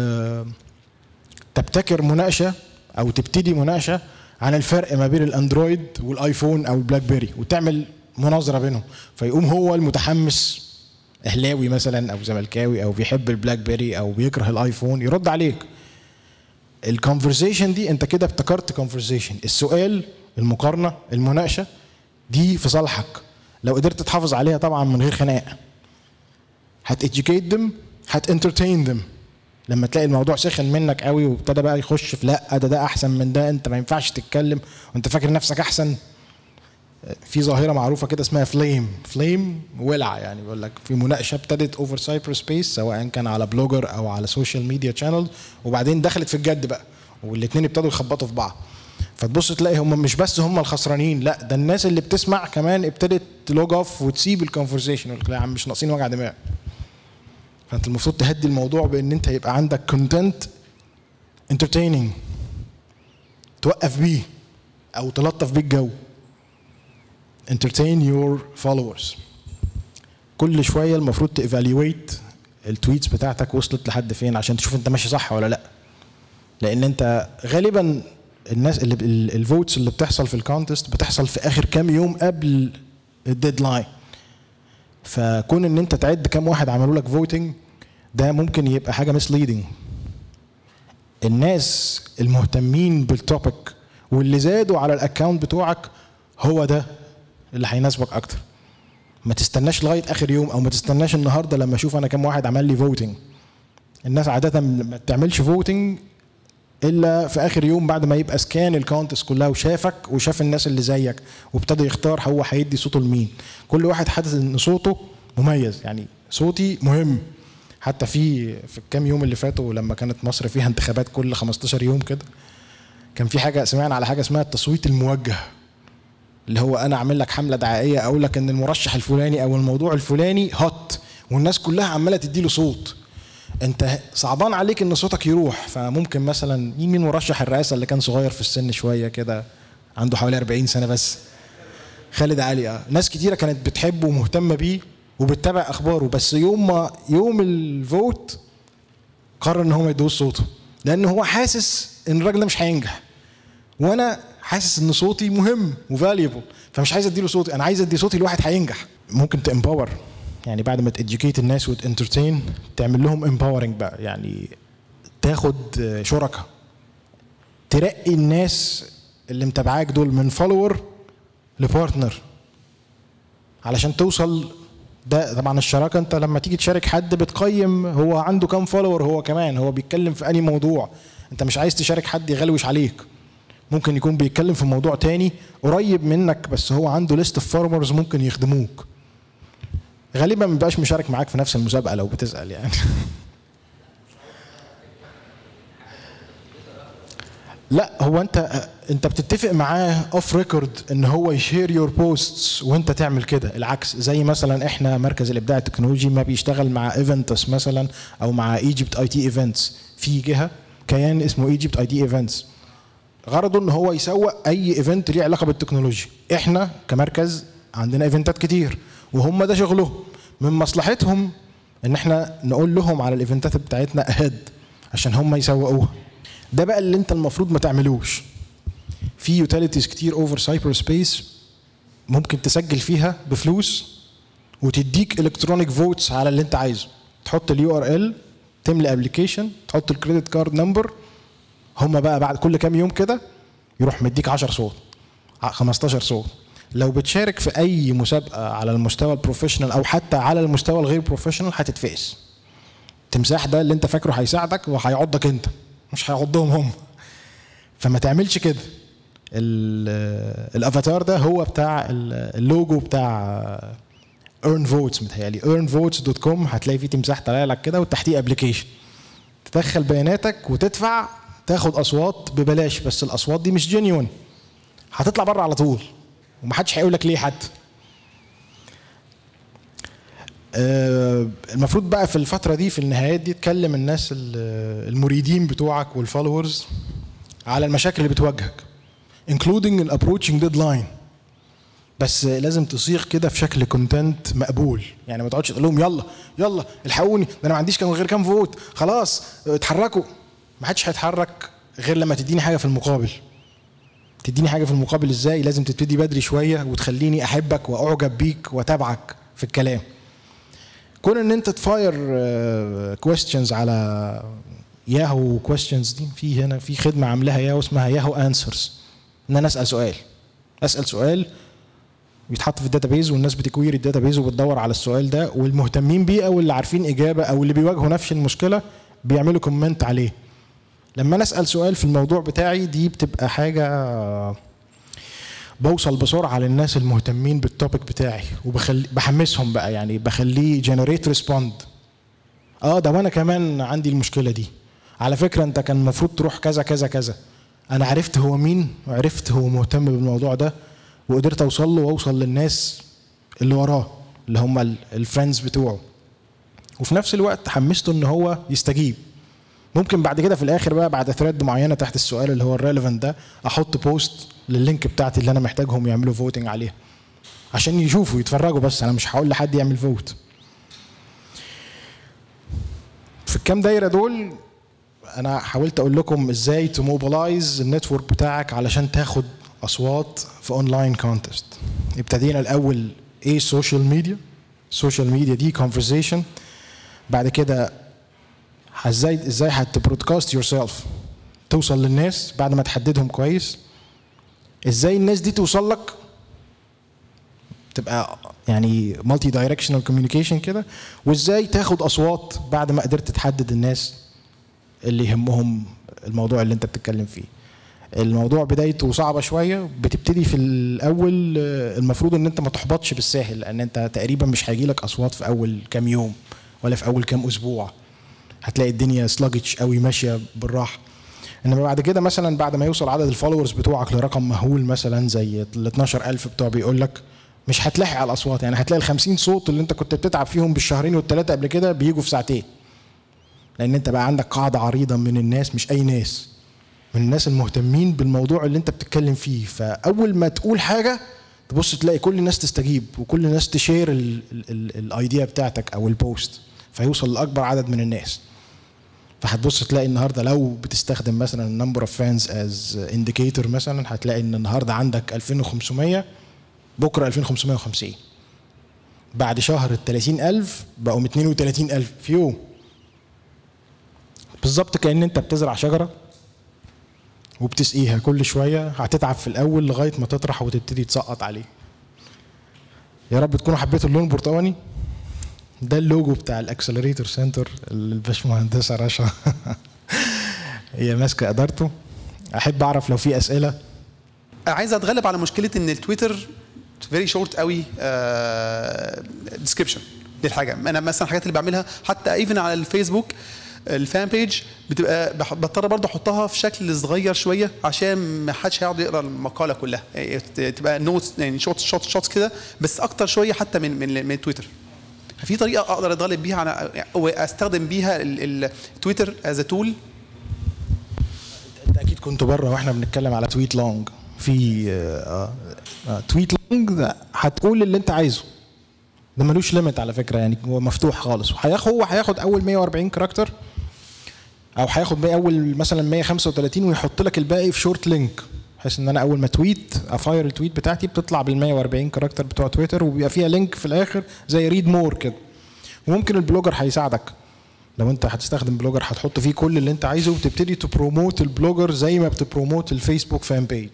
تبتكر مناقشه او تبتدي مناقشه عن الفرق ما بين الاندرويد والايفون او البلاك بيري وتعمل مناظره بينهم فيقوم هو المتحمس اهلاوي مثلا او زملكاوي او بيحب البلاك بيري او بيكره الايفون يرد عليك الكونفرزيشن دي انت كده ابتكرت كونفرزيشن السؤال المقارنه المناقشه دي في صالحك لو قدرت تحافظ عليها طبعا من غير خناق هتeducate them هتentertain them لما تلاقي الموضوع سخن منك قوي وابتدى بقى يخش في لا ده ده احسن من ده انت ما ينفعش تتكلم وانت فاكر نفسك احسن في ظاهره معروفه كده اسمها فليم فليم ولع يعني بيقول لك في مناقشه ابتدت اوفر سايبر سبيس سواء كان على بلوجر او على سوشيال ميديا شانل وبعدين دخلت في الجد بقى والاثنين ابتدوا يخبطوا في بعض فتبص تلاقي هم مش بس هم الخسرانين لا ده الناس اللي بتسمع كمان ابتدت تلوج اوف وتسيب الكونفرزيشن يقول يا عم مش ناقصين وجع دماغ فانت المفروض تهدي الموضوع بان انت يبقى عندك كونتنت انترتيننج توقف بيه او تلطف بيه الجو entertain your followers كل شويه المفروض تيفالويت التويتس بتاعتك وصلت لحد فين عشان تشوف انت ماشي صح ولا لا لان انت غالبا الناس اللي الفوتس اللي بتحصل في الكونتست بتحصل في اخر كام يوم قبل الديدلاين فكون ان انت تعد كام واحد عملوا لك فوتنج ده ممكن يبقى حاجه مسليدنج الناس المهتمين بالتوبيك واللي زادوا على الاكونت بتوعك هو ده اللي هيناسبك اكتر ما تستناش لغايه اخر يوم او ما تستناش النهارده لما اشوف انا كام واحد عمل لي فوتنج الناس عاده ما بتعملش فوتنج الا في اخر يوم بعد ما يبقى سكان الكونتس كلها وشافك وشاف الناس اللي زيك وابتدى يختار هو هيدي صوته لمين كل واحد حاسس ان صوته مميز يعني صوتي مهم حتى في في الكام يوم اللي فاتوا لما كانت مصر فيها انتخابات كل 15 يوم كده كان في حاجه سمعنا على حاجه اسمها التصويت الموجه اللي هو انا اعمل لك حمله دعائيه اقول لك ان المرشح الفلاني او الموضوع الفلاني هوت والناس كلها عماله تدي له صوت انت صعبان عليك ان صوتك يروح فممكن مثلا مين مرشح الرئاسه اللي كان صغير في السن شويه كده عنده حوالي 40 سنه بس خالد علي اه ناس كتيره كانت بتحبه ومهتمه بيه وبتتابع اخباره بس يوم ما يوم الفوت قرر ان هو ما يدوس صوته لان هو حاسس ان الراجل ده مش هينجح وانا حاسس ان صوتي مهم وفاليبل فمش عايز اديله صوتي انا عايز ادي صوتي لواحد هينجح ممكن تامباور يعني بعد ما تeducate الناس وتنترتين تعمل لهم امباورنج بقى يعني تاخد شركاء ترقي الناس اللي متابعاك دول من فولور لبارتنر علشان توصل ده طبعا الشراكه انت لما تيجي تشارك حد بتقيم هو عنده كام فولور هو كمان هو بيتكلم في انهي موضوع انت مش عايز تشارك حد يغلوش عليك ممكن يكون بيتكلم في موضوع تاني قريب منك بس هو عنده ليست اوف فارمرز ممكن يخدموك غالبا ما بيبقاش مشارك معاك في نفس المسابقه لو بتسال يعني لا هو انت انت بتتفق معاه اوف ريكورد ان هو يشير يور بوستس وانت تعمل كده العكس زي مثلا احنا مركز الابداع التكنولوجي ما بيشتغل مع ايفنتس مثلا او مع ايجيبت اي تي ايفنتس في جهه كيان اسمه ايجيبت اي تي ايفنتس غرضه ان هو يسوق اي ايفنت ليه علاقه بالتكنولوجيا احنا كمركز عندنا ايفنتات كتير وهم ده شغلهم من مصلحتهم ان احنا نقول لهم على الايفنتات بتاعتنا اهد عشان هم يسوقوها ده بقى اللي انت المفروض ما تعملوش في يوتيليتيز كتير اوفر سايبر سبيس ممكن تسجل فيها بفلوس وتديك الكترونيك فوتس على اللي انت عايزه تحط اليو ار ال تملى ابلكيشن تحط الكريدت كارد نمبر هم بقى بعد كل كام يوم كده يروح مديك 10 صوت 15 صوت لو بتشارك في اي مسابقه على المستوى البروفيشنال او حتى على المستوى الغير بروفيشنال هتتفقس التمساح ده اللي انت فاكره هيساعدك وهيعضك انت مش هيعضهم هم فما تعملش كده الافاتار ده هو بتاع اللوجو بتاع ايرن فوتس متهيألي ايرن فوتس دوت كوم هتلاقي فيه تمساح طالع لك كده وتحتيه ابلكيشن تدخل بياناتك وتدفع تاخد اصوات ببلاش بس الاصوات دي مش جينيون هتطلع بره على طول ومحدش هيقول لك ليه حتى آه المفروض بقى في الفترة دي في النهايات دي تكلم الناس المريدين بتوعك والفولورز على المشاكل اللي بتواجهك including an approaching deadline بس لازم تصيغ كده في شكل كونتنت مقبول يعني ما تقعدش تقول لهم يلا يلا الحقوني ده انا ما عنديش كان غير كام فوت خلاص اتحركوا ما حدش هيتحرك غير لما تديني حاجه في المقابل تديني حاجه في المقابل ازاي لازم تبتدي بدري شويه وتخليني احبك واعجب بيك واتابعك في الكلام كون ان انت تفاير كويستشنز على ياهو كويستشنز دي في هنا في خدمه عاملاها ياهو اسمها ياهو انسرز ان انا اسال سؤال اسال سؤال بيتحط في الداتابيز والناس بتكوير الداتابيز وبتدور على السؤال ده والمهتمين بيه او اللي عارفين اجابه او اللي بيواجهوا نفس المشكله بيعملوا كومنت عليه لما انا اسال سؤال في الموضوع بتاعي دي بتبقى حاجه بوصل بسرعه للناس المهتمين بالتوبيك بتاعي وبخلي بحمسهم بقى يعني بخليه جنريت ريسبوند اه ده وانا كمان عندي المشكله دي على فكره انت كان المفروض تروح كذا كذا كذا انا عرفت هو مين وعرفت هو مهتم بالموضوع ده وقدرت اوصل له واوصل للناس اللي وراه اللي هم الفريندز بتوعه وفي نفس الوقت حمسته ان هو يستجيب ممكن بعد كده في الاخر بقى بعد ثريد معينه تحت السؤال اللي هو الريليفنت ده احط بوست لللينك بتاعتي اللي انا محتاجهم يعملوا فوتنج عليها عشان يشوفوا يتفرجوا بس انا مش هقول لحد يعمل فوت في الكام دايره دول انا حاولت اقول لكم ازاي تموبلايز النتورك بتاعك علشان تاخد اصوات في اونلاين كونتست ابتدينا الاول ايه السوشيال ميديا السوشيال ميديا دي كونفرزيشن بعد كده ازاي ازاي هتبرودكاست يور سيلف توصل للناس بعد ما تحددهم كويس ازاي الناس دي توصل لك تبقى يعني مالتي دايركشنال كوميونيكيشن كده وازاي تاخد اصوات بعد ما قدرت تحدد الناس اللي يهمهم الموضوع اللي انت بتتكلم فيه الموضوع بدايته صعبه شويه بتبتدي في الاول المفروض ان انت ما تحبطش بالساهل لان انت تقريبا مش هيجي لك اصوات في اول كام يوم ولا في اول كام اسبوع هتلاقي الدنيا سلاجتش قوي ماشيه بالراحه انما بعد كده مثلا بعد ما يوصل عدد الفولورز بتوعك لرقم مهول مثلا زي ال 12000 بتوع بيقول لك مش هتلاحق على الاصوات يعني هتلاقي ال 50 صوت اللي انت كنت بتتعب فيهم بالشهرين والثلاثه قبل كده بيجوا في ساعتين لان انت بقى عندك قاعده عريضه من الناس مش اي ناس من الناس المهتمين بالموضوع اللي انت بتتكلم فيه فاول ما تقول حاجه تبص تلاقي كل الناس تستجيب وكل الناس تشير الايديا بتاعتك او البوست فيوصل لاكبر عدد من الناس فهتبص تلاقي النهارده لو بتستخدم مثلا النمبر اوف فانز از انديكيتور مثلا هتلاقي ان النهارده عندك 2500 بكره 2550 بعد شهر ال 30000 بقوا 32000 في يوم بالظبط كأن انت بتزرع شجرة وبتسقيها كل شوية هتتعب في الأول لغاية ما تطرح وتبتدي تسقط عليه يا رب تكونوا حبيتوا اللون البرتقاني ده اللوجو بتاع الاكسلريتور سنتر اللي الباشمهندسه رشا هي ماسكه ادارته احب اعرف لو في اسئله عايز اتغلب على مشكله ان التويتر فيري شورت قوي ديسكربشن دي الحاجه انا مثلا الحاجات اللي بعملها حتى ايفن على الفيسبوك الفان بيج بتبقى بح- بضطر برضه احطها في شكل صغير شويه عشان ما حدش هيقعد يقرا المقاله كلها يعني تبقى نوتس يعني شوت شوت شوتس كده بس اكتر شويه حتى من من من تويتر في طريقه اقدر اتغلب بيها على او استخدم بيها التويتر از تول انت اكيد كنت بره واحنا بنتكلم على تويت لونج في آه آه تويت لونج ده هتقول اللي انت عايزه ده ملوش ليميت على فكره يعني هو مفتوح خالص وهياخد هو هياخد اول 140 كاركتر او هياخد بقى اول مثلا 135 ويحط لك الباقي في شورت لينك بحيث ان انا اول ما تويت افاير التويت بتاعتي بتطلع بال 140 كاركتر بتوع تويتر وبيبقى فيها لينك في الاخر زي ريد مور كده وممكن البلوجر هيساعدك لو انت هتستخدم بلوجر هتحط فيه كل اللي انت عايزه وتبتدي تبروموت البلوجر زي ما بتبروموت الفيسبوك فان بيج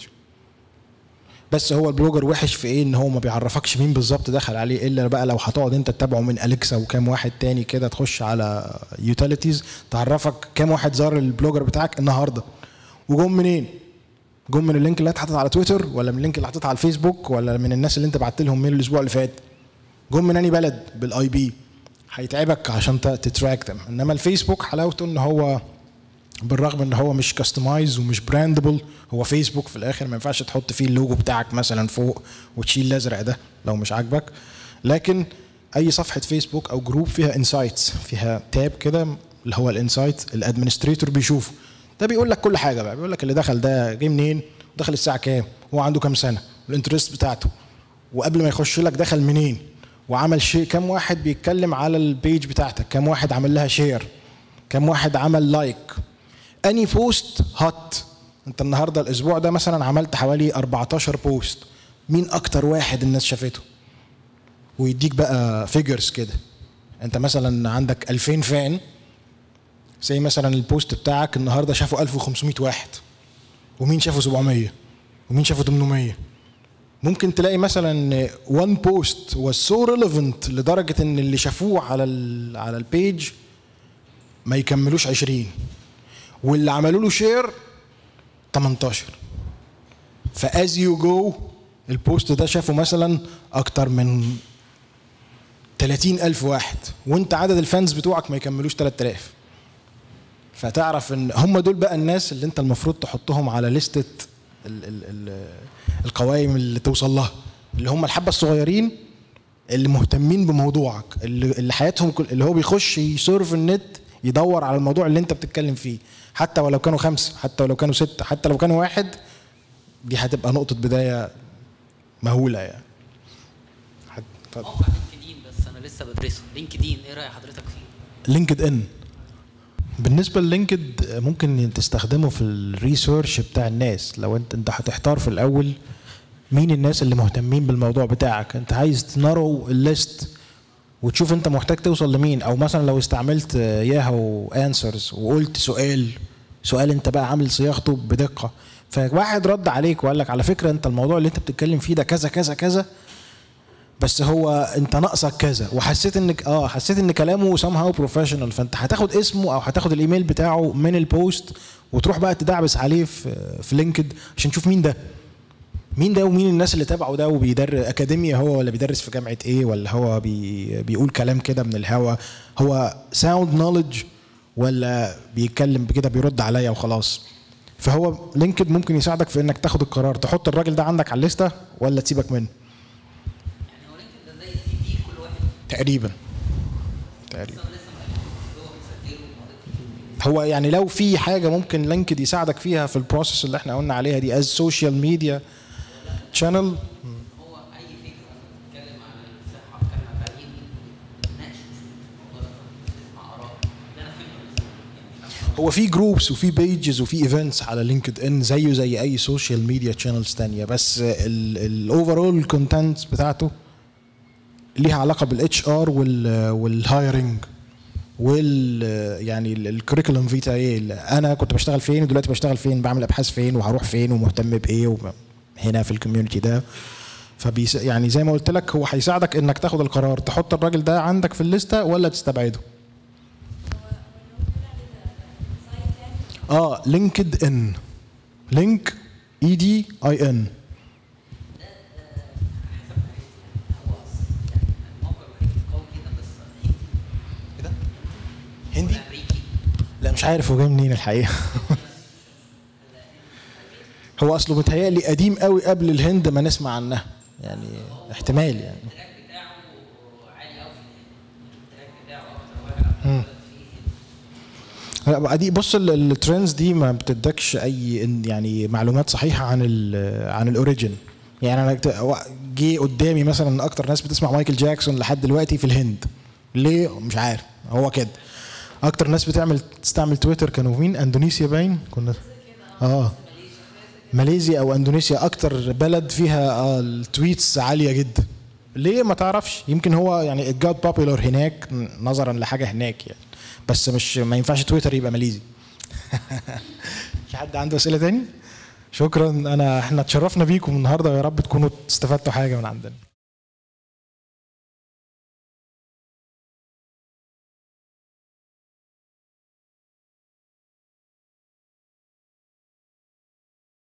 بس هو البلوجر وحش في ايه ان هو ما بيعرفكش مين بالظبط دخل عليه الا بقى لو هتقعد انت تتابعه من اليكسا وكام واحد تاني كده تخش على يوتيليتيز تعرفك كام واحد زار البلوجر بتاعك النهارده وجم منين جم من اللينك اللي اتحطت على تويتر ولا من اللينك اللي حطيت على الفيسبوك ولا من الناس اللي انت بعت لهم ميل الاسبوع اللي فات جم من انهي بلد بالاي بي هيتعبك عشان تتراك them انما الفيسبوك حلاوته ان هو بالرغم ان هو مش كاستمايز ومش براندبل هو فيسبوك في الاخر ما ينفعش تحط فيه اللوجو بتاعك مثلا فوق وتشيل الازرق ده لو مش عاجبك لكن اي صفحه فيسبوك او جروب فيها انسايتس فيها تاب كده اللي هو الانسايت الادمنستريتور بيشوفه ده بيقول لك كل حاجه بقى بيقول لك اللي دخل ده جه منين دخل الساعه كام هو عنده كام سنه الانترست بتاعته وقبل ما يخش لك دخل منين وعمل شيء كم واحد بيتكلم على البيج بتاعتك كم واحد عمل لها شير كم واحد عمل لايك اني بوست هات انت النهارده الاسبوع ده مثلا عملت حوالي 14 بوست مين اكتر واحد الناس شافته ويديك بقى فيجرز كده انت مثلا عندك 2000 فان زي مثلا البوست بتاعك النهارده شافه 1500 واحد ومين شافه 700 ومين شافه 800 ممكن تلاقي مثلا وان بوست was so relevant لدرجه ان اللي شافوه على ال على البيج ما يكملوش 20 واللي عملوا له شير 18 فاز يو جو البوست ده شافه مثلا اكتر من 30 ألف واحد وانت عدد الفانز بتوعك ما يكملوش 3000 فتعرف ان هم دول بقى الناس اللي انت المفروض تحطهم على لستة ال ال ال القوائم اللي توصل لها اللي هم الحبة الصغيرين اللي مهتمين بموضوعك اللي, اللي حياتهم كل اللي هو بيخش يسيرف النت يدور على الموضوع اللي انت بتتكلم فيه حتى ولو كانوا خمسة حتى ولو كانوا ستة حتى لو كانوا واحد دي هتبقى نقطة بداية مهولة يعني حد- اتفضل. موقع لينكدين بس انا لسه بدرسه لينكدين ايه راي حضرتك فيه لينكد ان بالنسبه للينكد ممكن تستخدمه في الريسيرش بتاع الناس لو انت انت هتحتار في الاول مين الناس اللي مهتمين بالموضوع بتاعك انت عايز تنارو الليست وتشوف انت محتاج توصل لمين او مثلا لو استعملت ياهو انسرز وقلت سؤال سؤال انت بقى عامل صياغته بدقه فواحد رد عليك وقال لك على فكره انت الموضوع اللي انت بتتكلم فيه ده كذا كذا كذا بس هو انت ناقصك كذا وحسيت انك اه حسيت ان كلامه سام هاو بروفيشنال فانت هتاخد اسمه او هتاخد الايميل بتاعه من البوست وتروح بقى تدعبس عليه في في لينكد عشان تشوف مين ده مين ده ومين الناس اللي تابعه ده وبيدرس اكاديميا هو ولا بيدرس في جامعه ايه ولا هو بي بيقول كلام كده من الهوا هو ساوند نوليدج ولا بيتكلم كده بيرد عليا وخلاص فهو لينكد ممكن يساعدك في انك تاخد القرار تحط الراجل ده عندك على الليسته ولا تسيبك منه يعني هو لينكدين ده زي السي في كل واحد تقريبا تقريبا انا لسه ما هو مسجله هو يعني لو في حاجه ممكن لينكد يساعدك فيها في البروسيس اللي احنا قلنا عليها دي از سوشيال ميديا شانل هو اي فكره بتتكلم عن الصحه بتتكلم عن التعليم ناقش الموضوع ده اسمع اراء ده انا فكره يعني هو في جروبس وفي بيجز وفي ايفنتس على لينكد ان زيه زي اي سوشيال ميديا شانلز تانية بس الاوفرول كونتنت بتاعته ليها علاقه بالاتش ار والهايرنج وال يعني الكوريكولم فيتا ايه انا كنت بشتغل فين ودلوقتي بشتغل فين بعمل ابحاث فين وهروح فين ومهتم بايه وب- هنا في الكوميونتي ده فبيس يعني زي ما قلت لك هو هيساعدك انك تاخد القرار تحط الراجل ده عندك في الليسته ولا تستبعده اه لينكد ان لينك اي دي اي ان الموقع الوحيد القوي جدا بس كده هندي امريكي لا مش عارف هو جاي منين الحقيقه هو اصله متهيألي قديم قوي قبل الهند ما نسمع عنها يعني احتمال يعني التراك بتاعه عالي قوي في التراك بتاعه اكتر واحد لا بقى دي بص ال- الترندز دي ما بتدكش اي إن- يعني معلومات صحيحه عن ال عن الاوريجن يعني انا كت- و- جه قدامي مثلا ان اكتر ناس بتسمع مايكل جاكسون لحد دلوقتي في الهند ليه مش عارف هو كده اكتر ناس بتعمل تستعمل تويتر كانوا مين اندونيسيا باين كنا اه ماليزيا او اندونيسيا اكتر بلد فيها آه التويتس عاليه جدا ليه ما تعرفش يمكن هو يعني ات جات بوبيلر هناك نظرا لحاجه هناك يعني بس مش ما ينفعش تويتر يبقى ماليزي في حد عنده اسئله تاني شكرا انا احنا اتشرفنا بيكم النهارده يا رب تكونوا استفدتوا حاجه من عندنا